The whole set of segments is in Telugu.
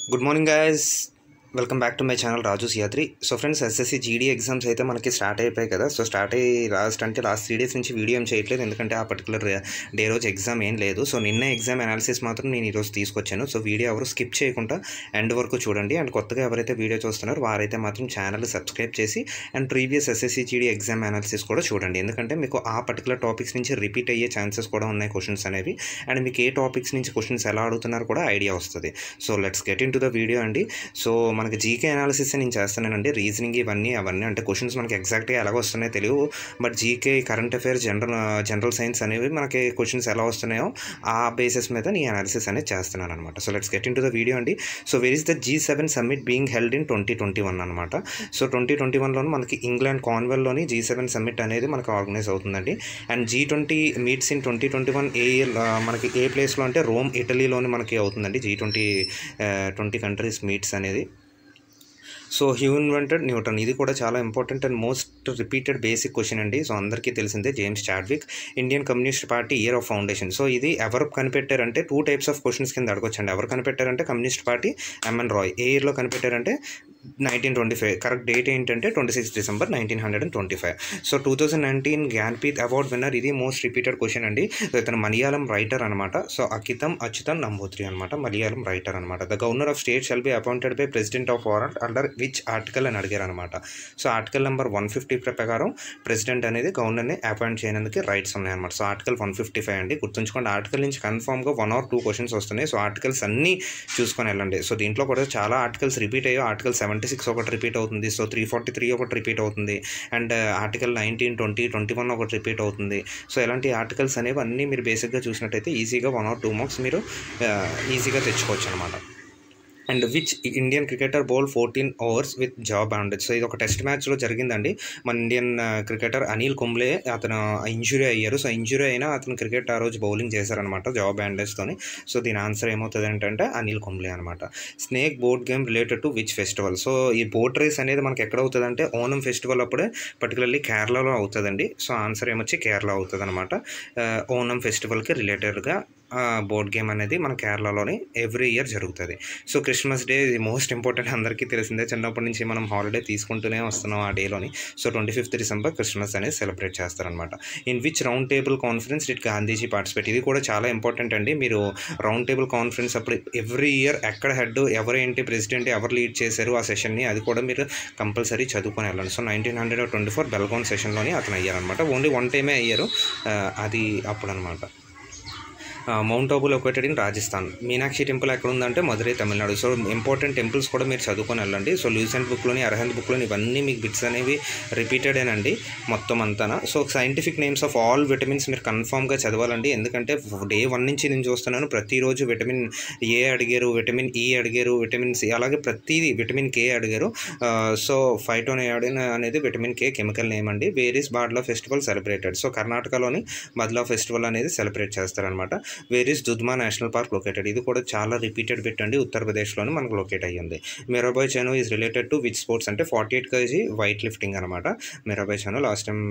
good morning guys welcome back to my channel Raju సియాత్రి so friends SSC GD exams అయితే మనకి స్టార్ట్ అయిపోయాయి కదా సో స్టార్ట్ అయ్యి లాస్ట్ అంటే లాస్ట్ త్రీ డేస్ నుంచి వీడియో ఏం చేయట్లేదు ఎందుకంటే ఆ పర్టికులర్ డే రోజు ఎగ్జామ్ ఏం లేదు సో నిన్న ఎగ్జామ్ అనాలిసిస్ మాత్రం నేను ఈరోజు తీసుకొచ్చాను సో వీడియో ఎవరు స్కిప్ చేయకుండా ఎండ్ వరకు చూడండి అండ్ కొత్తగా ఎవరైతే వీడియో చూస్తున్నారో వారైతే మాత్రం ఛానల్ సబ్స్క్రైబ్ చేసి and previous SSC GD exam analysis కూడా చూడండి ఎందుకంటే మీకు ఆ పర్టికులర్ టాపిక్స్ నుంచి రిపీట్ అయ్యే ఛాన్సెస్ కూడా ఉన్నాయి క్వశ్చన్స్ అనేవి అండ్ మీకు ఏ టాపిక్స్ నుంచి క్వశ్చన్స్ ఎలా అడుగుతున్నారు కూడా ఐడియా వస్తుంది so let's get into the video అండి సో మనకి జీకే అనాలిసిస్ నేను చేస్తున్నానండి రీజనింగ్ ఇవన్నీ అవన్నీ అంటే క్వశ్చన్స్ మనకి ఎగ్జాక్ట్గా ఎలా వస్తున్నాయో తెలియవు but GK current affairs general general science అనేవి మనకి క్వశ్చన్స్ ఎలా వస్తున్నాయో ఆ బేసిస్ మీద నీ అనాలిసిస్ అనేది చేస్తున్నాను అనమాట so let's get into the video అండి so where is the G seven summit being held in twenty twenty one అనమాట సో ట్వంటీ ట్వంటీ వన్లోని మనకి ఇంగ్లాండ్ కాన్వెల్లోని జీ సెవెన్ సమ్మిట్ అనేది మనకు ఆర్గనైజ్ అవుతుందండి and G twenty meets in twenty twenty one ఏ మనకి ఏ ప్లేస్లో అంటే రోమ్ ఇటలీలోని మనకి అవుతుందండి G twenty twenty countries meets అనేది సో హ్యూ ఇన్వెంటెడ్ న్యూటన్ ఇది కూడా చాలా important and most repeated basic question అండి సో అందరికీ తెలిసిందే James Chadwick Indian Communist Party year of foundation so ఇది ఎవరు కనిపెట్టారంటే టూ టైప్స్ ఆఫ్ క్వశ్చన్స్ కింద అడగొచ్చండి ఎవరు కనిపెట్టారంటే కమ్యూనిస్ట్ పార్టీ ఎంఎన్ రాయ్ ఏ ఇయర్లో కనిపెట్టారంటే nineteen twenty five correct date ఏంటంటే twenty six December nineteen hundred and twenty five so two thousand nineteen Jnanpith award winner ఇది మోస్ట్ రిపీటెడ్ క్వశ్చన్ అండి సో ఇతను మలయాళం రైటర్ అనమాట సో అకితం అచ్యుతన్ నంబూత్రి అనమాట మలయాళం రైటర్ అనమాట the governor of state shall be appointed by president of warrant under which article అని అడిగారు అనమాట so article number one fifty ప్రకారం ప్రెసిడెంట్ అనేది గవర్నర్ని అపాయింట్ చేయడానికి రైట్స్ ఉన్నాయన్నమాట so article one fifty five అండి గుర్తుంచుకోండి ఆర్టికల్ నుంచి కన్ఫామ్గా వన్ ఆర్ టూ క్వశ్చన్స్ వస్తున్నాయి సో ఆర్టికల్స్ అన్నీ చూసుకొని వెళ్ళండి సో దీంట్లో కూడా చాలా ఆర్టికల్స్ రిపీట్ అయ్యో ఆర్టికల్ సెవెంటీ సిక్స్ ఒకటి రిపీట్ అవుతుంది సో త్రీ ఫార్టీ త్రీ ఒకటి రిపీట్ అవుతుంది and article nineteen twenty twenty one ఒకటి రిపీట్ అవుతుంది సో ఇలాంటి ఆర్టికల్స్ అనేవి అన్నీ మీరు బేసిక్గా చూసినట్టయితే ఈజీగా వన్ ఆర్ టూ మార్క్స్ మీరు ఈజీగా తెచ్చుకోవచ్చు అనమాట and which Indian cricketer bowl fourteen overs with jaw bandage so ఇది ఒక టెస్ట్ మ్యాచ్లో జరిగిందండి మన ఇండియన్ క్రికెటర్ అనిల్ కుంబ్లే అతను ఇంజురీ అయ్యారు సో ఇంజురీ అయినా అతను క్రికెట్ ఆ రోజు బౌలింగ్ చేశారనమాట జాబ్ బ్యాండేజ్తోని సో దీని ఆన్సర్ ఏమవుతుంది ఏంటంటే అనిల్ కుంబ్లే అనమాట snake boat game related to which festival so ఈ బోట్ రేస్ అనేది మనకి ఎక్కడ అవుతుంది అంటే ఓనం ఫెస్టివల్ అప్పుడే పర్టికులర్లీ కేరళలో అవుతుందండి సో ఆన్సర్ ఏమొచ్చి కేరళ అవుతుంది అనమాట ఓనం ఫెస్టివల్కి రిలేటెడ్గా బోర్డ్ గేమ్ అనేది మన కేరళలోని ఎవ్రీ ఇయర్ జరుగుతుంది సో క్రిస్మస్ డే ఇది మోస్ట్ ఇంపార్టెంట్ అందరికీ తెలిసిందే చిన్నప్పటి నుంచి మనం హాలిడే తీసుకుంటూనే వస్తున్నాం ఆ డేలోని so twenty fifth December Christmas అనేది సెలబ్రేట్ చేస్తారనమాట in which round table conference it Gandhiji participate ఇది కూడా చాలా ఇంపార్టెంట్ అండి మీరు రౌండ్ టేబుల్ కాన్ఫరెన్స్ అప్పుడు ఎవ్రీ ఇయర్ ఎక్కడ హెడ్ ఎవరు ఏంటి ప్రెసిడెంట్ ఎవరు లీడ్ చేశారు ఆ సెషన్ని అది కూడా మీరు కంపల్సరీ చదువుకొని వెళ్ళండి so nineteen hundred twenty four Belgaum సెషన్లోని అతను అయ్యారనమాట ఓన్లీ వన్ టైమే అయ్యారు అది అప్పుడు అనమాట mount Abu located in Rajasthan Meenakshi temple ఎక్కడ ఉందంటే Madurai Tamil Nadu so important temples కూడా మీరు చదువుకొని వెళ్ళండి సో లూసెంట్ బుక్లోని అర్హంత్ బుక్లోని ఇవన్నీ మీకు బిట్స్ అనేవి రిపీటెడేనండి మొత్తం అంతా so scientific names of all vitamins మీరు కన్ఫామ్గా చదవాలండి ఎందుకంటే డే వన్ నుంచి నేను చూస్తున్నాను ప్రతిరోజు విటమిన్ ఏ అడిగారు విటమిన్ ఈ అడిగారు విటమిన్ సి అలాగే ప్రతిదీ విటమిన్ కే అడిగారు సో ఫైటోనయాడిన్ అనేది విటమిన్ కే కెమికల్ నేమ్ అండి where is Badla festival celebrated so కర్ణాటకలోని బద్లా ఫెస్టివల్ అనేది సెలబ్రేట్ చేస్తారనమాట where is Dudhwa national park located ఇది కూడా చాలా రిపీటెడ్ బిట్ అండి ఉత్తరప్రదేశ్లోనే మనకు లొకేట్ అయ్యింది Mirabai Chanu is related to which sports అంటే forty eight KG weight lifting అనమాట Mirabai Chanu last time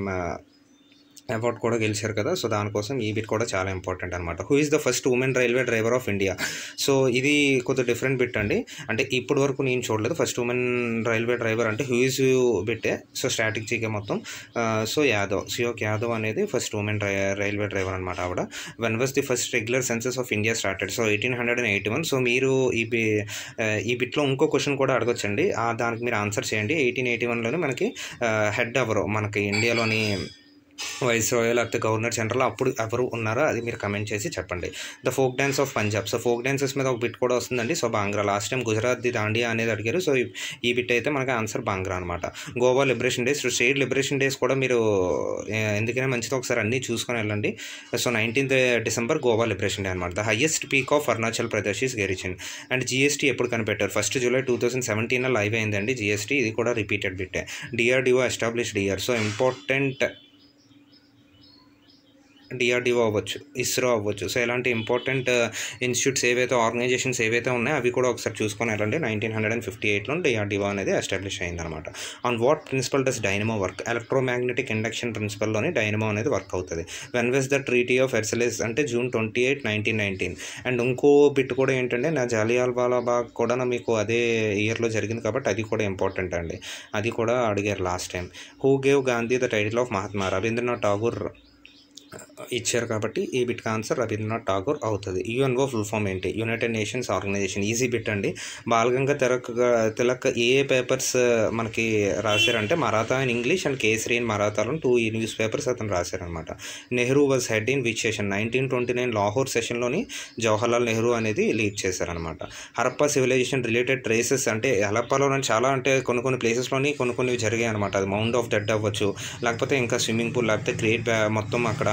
award కూడా గెలిచారు కదా సో దానికోసం ఈ బిట్ కూడా చాలా ఇంపార్టెంట్ అనమాట who is the first woman railway driver of India so ఇది కొద్దిగా డిఫరెంట్ బిట్ అండి అంటే ఇప్పటి వరకు నేను చూడలేదు ఫస్ట్ ఉమెన్ రైల్వే డ్రైవర్ అంటే హూ ఇస్ బిట్టే సో స్ట్రాటజీగా మొత్తం సో యాదవ్ సియోక్ యాదవ్ అనేది ఫస్ట్ ఉమెన్ రైల్వే డ్రైవర్ అనమాట ఆవిడ when was the first regular census of India started so eighteen hundred and eighty one so మీరు ఈ బి ఈ బిట్లో ఇంకో క్వశ్చన్ కూడా అడగొచ్చండి దానికి మీరు ఆన్సర్ చేయండి ఎయిటీన్ ఎయిటీ వన్లోనే మనకి హెడ్ ఎవరు మనకి ఇండియాలోని వైస్ రాయల్ లేకపోతే గవర్నర్ జనరల్ అప్పుడు ఎవరు ఉన్నారో అది మీరు కమెంట్ చేసి చెప్పండి the folk dance of Punjab so folk dances మీద ఒక బిట్ కూడా వస్తుందండి so Bhangra last time Gujarat the Dandiya అనేది అడిగారు సో ఈ బిట్ అయితే మనకి ఆన్సర్ బాంగ్రా అనమాట Goa liberation days state liberation days కూడా మీరు ఎందుకైనా మంచిది ఒకసారి అన్నీ చూసుకొని వెళ్ళండి so nineteenth December Goa liberation day అనమాట the highest peak of Arunachal Pradesh is Gorichen and GST ఎప్పుడు కనిపెట్టారు first July two thousand seventeen live అయిందండి జిఎస్టీ ఇది కూడా రిపీటెడ్ బిట్టే DRDO established year so important DRDO అవ్వచ్చు ఇస్రో అవ్వచ్చు సో ఇలాంటి ఇంపార్టెంట్ ఇన్స్టిట్యూట్స్ ఏవైతే ఆర్గనైజేషన్స్ ఏవైతే ఉన్నాయో అవి కూడా ఒకసారి చూసుకొని వెళ్ళండి నైన్టీన్ హండ్రెడ్ అండ్ ఫిఫ్టీ ఎయిట్లో డిఆర్డిఓ అనేది ఎస్టాబ్లిష్ అయిందనమాట on what principle does dynamo work electromagnetic induction ప్రిన్సిపల్లోని డైనమో అనేది వర్క్ అవుతుంది when was the treaty of Versailles అంటే June twenty eight nineteen nineteen and ఇంకో బిట్ కూడా ఏంటంటే నా జాలియాల్ వాలాబాగ్ కూడా మీకు అదే ఇయర్లో జరిగింది కాబట్టి అది కూడా ఇంపార్టెంట్ అండి అది కూడా అడిగారు last time who gave Gandhi the title of Mahatma Rabindranath Tagore ఇచ్చారు కాబట్టి ఈ బిట్కి ఆన్సర్ రవీంద్రనాథ్ ఠాగూర్ అవుతుంది యుఎన్ఓ ఫుల్ ఫామ్ ఏంటి united nations organisation easy bit అండి బాలగంగా తిలక్ తిలక్ ఏ పేపర్స్ మనకి రాశారంటే Maratha in English and Kesari in మరాఠాలో టూ న్యూస్ పేపర్స్ అతను రాశారనమాట Nehru was head in which session nineteen twenty nine Lahore సెషన్లోని జవహర్లాల్ నెహ్రూ అనేది లీడ్ చేశారనమాట హరప్పా సివిలైజేషన్ రిలేటెడ్ ట్రేసెస్ అంటే హరప్పాలో చాలా అంటే కొన్ని కొన్ని ప్లేసెస్లోని కొన్ని కొన్ని జరిగాయి అనమాట అది మౌండ్ ఆఫ్ డెడ్ అవ్వచ్చు లేకపోతే ఇంకా స్విమ్మింగ్ పూల్ లేకపోతే గ్రేట్ మొత్తం అక్కడ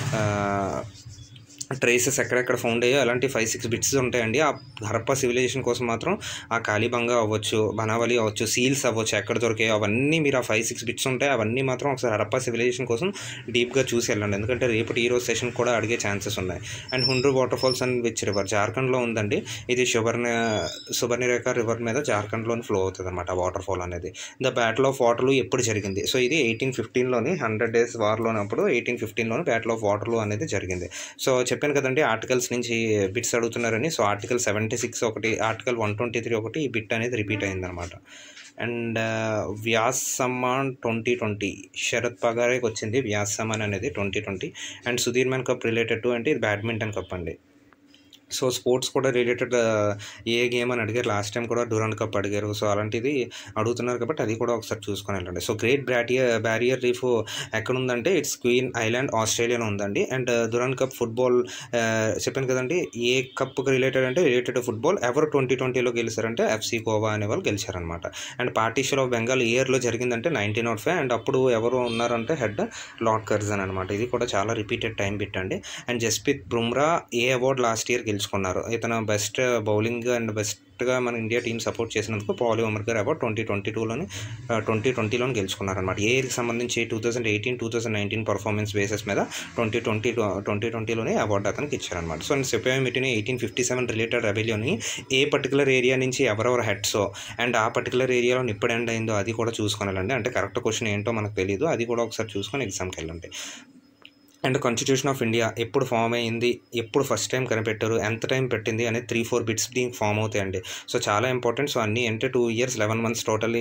ట్రేసెస్ ఎక్కడెక్కడ ఫౌండ్ అయ్యో అలాంటి ఫైవ్ సిక్స్ బిట్స్ ఉంటాయండి ఆ హరప్పా సివిలైజేషన్ కోసం మాత్రం ఆ కాళీబంగా అవ్వచ్చు బనావలి అవ్వచ్చు సీల్స్ అవ్వచ్చు ఎక్కడ దొరికాయో అవన్నీ మీరు ఆ ఫైవ్ సిక్స్ బిట్స్ ఉంటాయి అవన్నీ మాత్రం ఒకసారి హరప్పా సివిలైజేషన్ కోసం డీప్గా చూసి వెళ్ళండి ఎందుకంటే రేపటి ఈ రోజు సెషన్ కూడా అడిగే ఛాన్సెస్ ఉన్నాయి and Hundru water falls and which river జార్ఖండ్లో ఉందండి ఇది సుబర్ణ సుబర్ణిరేఖ రివర్ మీద జార్ఖండ్లోని ఫ్లో అవుతుంది అనమాట వాటర్ ఫాల్ అనేది ద బ్యాటిల్ ఆఫ్ వాటర్లు ఎప్పుడు జరిగింది సో ఇది ఎయిటీన్ ఫిఫ్టీన్లోని హండ్రెడ్ డేస్ వార్లోనప్పుడు ఎయిటీన్ ఫిఫ్టీన్లోని బ్యాటిల్ ఆఫ్ వాటర్లు అనేది జరిగింది సో చెప్పాను కదండి ఆర్టికల్స్ నుంచి బిట్స్ అడుగుతున్నారని సో ఆర్టికల్ సెవెంటీ సిక్స్ ఒకటి ఆర్టికల్ వన్ ట్వంటీ త్రీ ఒకటి ఈ బిట్ అనేది రిపీట్ అయిందనమాట and Vyas Samman twenty twenty Sharad పగారేకి వచ్చింది వ్యాస్ సమ్మాన్ అనేది twenty twenty and Sudirman cup related to అంటే ఇది బ్యాడ్మింటన్ కప్ అండి సో స్పోర్ట్స్ కూడా రిలేటెడ్ ఏ గేమ్ అని అడిగారు లాస్ట్ టైం కూడా డూరాన్ కప్ అడిగారు సో అలాంటిది అడుగుతున్నారు కాబట్టి అది కూడా ఒకసారి చూసుకొని వెళ్ళండి సో గ్రేట్ బ్రాటియర్ బ్యారియర్ రీఫ్ ఎక్కడ ఉందంటే ఇట్స్ క్వీన్ ఐలాండ్ ఆస్ట్రేలియాలో ఉందండి అండ్ దురాన్ కప్ ఫుట్బాల్ చెప్పాను కదండి ఏ కప్కి రిలేటెడ్ అంటే రిలేటెడ్ ఫుట్బాల్ ఎవరు ట్వంటీ ట్వంటీలో గెలిచారంటే ఎఫ్సి గోవా అనే వాళ్ళు గెలిచారనమాట అండ్ పార్టీషన్ ఆఫ్ బెంగాల్ ఇయర్లో జరిగిందంటే నైన్టీన్ నాట్ ఫైవ్ అండ్ అప్పుడు ఎవరు ఉన్నారంటే హెడ్ లార్డ్ కర్జన్ అనమాట ఇది కూడా చాలా రిపీటెడ్ టైం పెట్టండి అండ్ జస్ప్రీత్ బుమ్రా ఏ అవార్డ్ లాస్ట్ ఇయర్ గెలుచుకున్నారు ఇతను బెస్ట్ బౌలింగ్ అండ్ బెస్ట్గా మన ఇండియా టీం సపోర్ట్ చేసినందుకు పాలి ఉమర్ గారు అవార్డ్ ట్వంటీ ట్వంటీ టూలోని ట్వంటీ ట్వంటీలోని గెలుచుకున్నారనమాట ఏ ఇయర్కి సంబంధించి two thousand eighteen two thousand nineteen performance basis మీద ట్వంటీ ట్వంటీ ట్వంటీ ట్వంటీలోనే అవార్డు అతనికి ఇచ్చారనమాట so CPI meeting eighteen fifty seven related రెబెలియోని ఏ పర్టికులర్ ఏరియా నుంచి ఎవరెవరు హెడ్సో అండ్ ఆ పర్టికులర్ ఏరియాలో ఎప్పుడు ఎండ్ అయిందో అది కూడా చూసుకోవాలండి అంటే కరెక్ట్ క్వశ్చన్ ఏంటో మనకు తెలియదు అది కూడా ఒకసారి చూసుకొని ఎగ్జామ్కి వెళ్ళండి అండ్ కాన్స్టిట్యూషన్ ఆఫ్ ఇండియా ఎప్పుడు ఫామ్ అయింది ఎప్పుడు ఫస్ట్ టైం కనిపెట్టారు ఎంత టైం పెట్టింది అనేది త్రీ ఫోర్ బిట్స్ దీనికి ఫామ్ అవుతాయండి సో చాలా ఇంపార్టెంట్ సో అన్నీ అంటే two years eleven months totally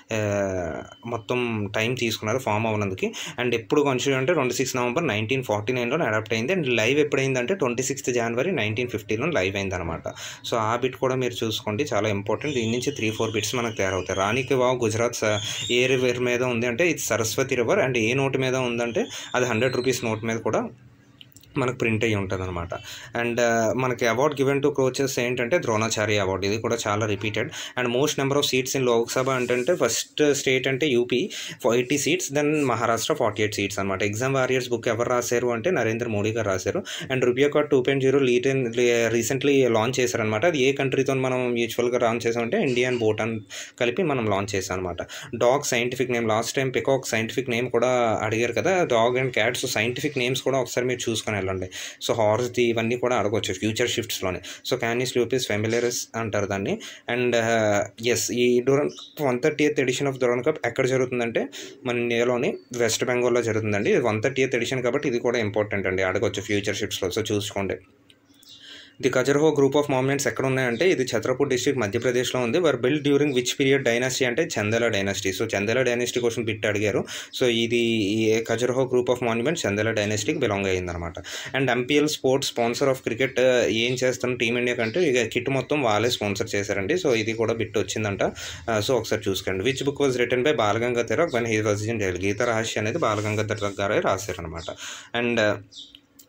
మొత్తం టైం తీసుకున్నారు ఫామ్ అవ్వనందుకు అండ్ ఎప్పుడు కాన్స్టిట్యూషన్ అంటే twenty six November nineteen forty నైన్లో అడాప్ట్ అయింది అండ్ లైవ్ ఎప్పుడైందంటే ట్వంటీ సిక్స్త్ జనవరి నైన్టీన్ ఫిఫ్టీలో లైవ్ అయిందనమాట సో ఆ బిట్ కూడా మీరు చూసుకోండి చాలా ఇంపార్టెంట్ దీని నుంచి త్రీ ఫోర్ బిట్స్ మనకు తయారవుతాయి రాణికి వావ్ గుజరాత్ స- ఏ రివర్ మీద ఉంది అంటే ఇది సరస్వతి రివర్ అండ్ ఏ నోట్ మీద ఉందంటే అది హండ్రెడ్ రూపీస్ నోట్ మీద కూడా మనకు ప్రింట్ అయ్యి ఉంటుంది అనమాట అండ్ మనకి అవార్డ్ గివెన్ టు కోచెస్ ఏంటంటే ద్రోణాచార్య అవార్డు ఇది కూడా చాలా repeated and most number of seats in Lok Sabha అంటే ఫస్ట్ స్టేట్ అంటే UP eighty seats then Maharashtra forty eight seats అనమాట ఎగ్జామ్ వారియర్స్ బుక్ ఎవరు రాశారు అంటే నరేంద్ర మోడీ గారు రాశారు and RuPay card two point zero లీటెన్ రీసెంట్లీ లాంచ్ చేశారనమాట అది ఏ కంట్రీతో మనం మ్యూచువల్గా లాంచ్ చేసామంటే ఇండియా అండ్ భూటాన్ కలిపి మనం లాంచ్ చేసాం అనమాట dog scientific name last time peacock scientific name కూడా అడిగారు కదా dog and cats scientific names కూడా ఒకసారి మీరు చూసుకొని వెళ్ళండి సో హార్స్ది ఇవన్నీ కూడా అడగవచ్చు ఫ్యూచర్ షిఫ్ట్స్లోనే సో క్యానిస్ లూపిస్ ఫెమిలియరస్ అంటారు దాన్ని అండ్ ఎస్ ఈ Durand one thirty eighth edition of Durand cup ఎక్కడ జరుగుతుందంటే మన ఇండియాలోని వెస్ట్ బెంగాల్లో జరుగుతుందండి వన్ థర్టీ ఎయిత్ ఎడిషన్ కాబట్టి ఇది కూడా ఇంపార్టెంట్ అండి అడగవచ్చు ఫ్యూచర్ షిఫ్ట్స్లో సో చూసుకోండి the Khajuraho group of monuments ఎక్కడ ఉన్నాయంటే ఇది ఛత్రపూర్ డిస్ట్రిక్ట్ మధ్యప్రదేశ్లో ఉంది were build during which period dynasty అంటే Chandela dynasty so Chandela dynasty కోసం బిట్ అడిగారు సో ఇది ఈ Khajuraho group of monuments Chandela డైనాసిటీకి బిలాంగ్ అయ్యిందనమాట and MPL sports sponsor of cricket ఏం చేస్తున్న టీమిండియా కంటే ఇక కిట్ మొత్తం వాళ్ళే స్పాన్సర్ చేశారండి సో ఇది కూడా బిట్ వచ్చిందంట సో ఒకసారి చూసుకోండి which book was written by Bal Gangadhar when he was in jail Gita Rahasya అనేది బాలగంగాధర గారే రాశారనమాట and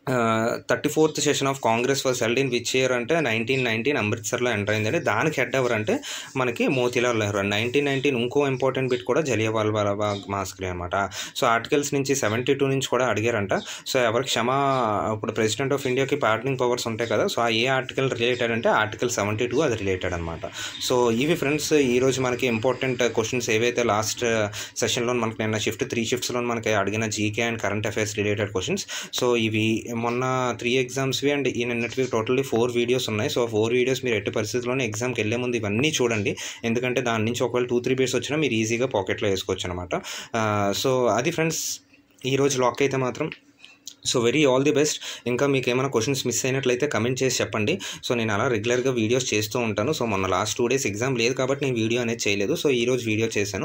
thirty fourth session of Congress was held in which year అంటే నైన్టీన్ నైన్టీన్ అమృత్సర్లో ఎంటర్ అయిందండి దానికి హెడ్ ఎవరు అంటే మనకి మోతీలాల్ నెహ్రూ నైన్టీన్ నైన్టీన్ ఇంకో ఇంపార్టెంట్ బిట్ కూడా జలియవాల్ బాగ్ మాస్కరీ అనమాట సో ఆర్టికల్స్ నుంచి సెవెంటీ టూ నుంచి కూడా అడిగారంట సో ఎవరికి క్షమా ఇప్పుడు ప్రెసిడెంట్ ఆఫ్ ఇండియాకి పార్డనింగ్ పవర్స్ ఉంటాయి కదా సో ఆ ఏ ఆర్టికల్ రిలేటెడ్ అంటే ఆర్టికల్ సెవెంటీ టూ అది రిలేటెడ్ అనమాట సో ఇవి ఫ్రెండ్స్ ఈరోజు మనకి ఇంపార్టెంట్ క్వశ్చన్స్ ఏవైతే లాస్ట్ సెషన్లో మనకి నిన్న షిఫ్ట్ త్రీ షిఫ్ట్స్లో మనకి అడిగిన GK and current affairs related questions so ఇవి మొన్న త్రీ ఎగ్జామ్స్వి అండ్ ఈ నిన్నటివి టోటల్లీ ఫోర్ వీడియోస్ ఉన్నాయి సో ఫోర్ వీడియోస్ మీరు ఎట్టి పరిస్థితుల్లోనే ఎగ్జామ్కి వెళ్ళే ముందు ఇవన్నీ చూడండి ఎందుకంటే దాని నుంచి ఒకవేళ టూ త్రీ బేస్ వచ్చినా మీరు ఈజీగా పాకెట్లో వేసుకోవచ్చు అనమాట సో అది ఫ్రెండ్స్ ఈరోజు లాక్ అయితే మాత్రం so very all the best ఇంకా మీకు ఏమైనా క్వశ్చన్స్ మిస్ అయినట్లయితే కమెంట్ చేసి చెప్పండి సో నేను అలా రెగ్యులర్గా వీడియోస్ చేస్తూ ఉంటాను సో మొన్న లాస్ట్ టూ డేస్ ఎగ్జామ్ లేదు కాబట్టి నేను వీడియో అనేది చేయలేదు సో ఈరోజు వీడియో చేశాను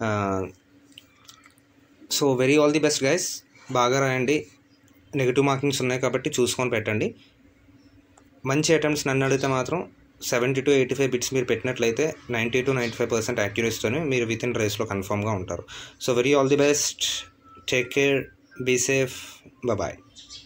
so very all the best guys బాగా రాయండి నెగిటివ్ మార్కింగ్స్ ఉన్నాయి కాబట్టి చూసుకొని పెట్టండి మంచి అటెంప్ట్స్ నన్ను అడిగితే మాత్రం seventy to eighty five bits మీరు పెట్టినట్లయితే ninety to ninety five percent యాక్యురేట్స్తోనే మీరు విత్ ఇన్ రేస్లో కన్ఫామ్గా ఉంటారు so very all the best take care be safe bye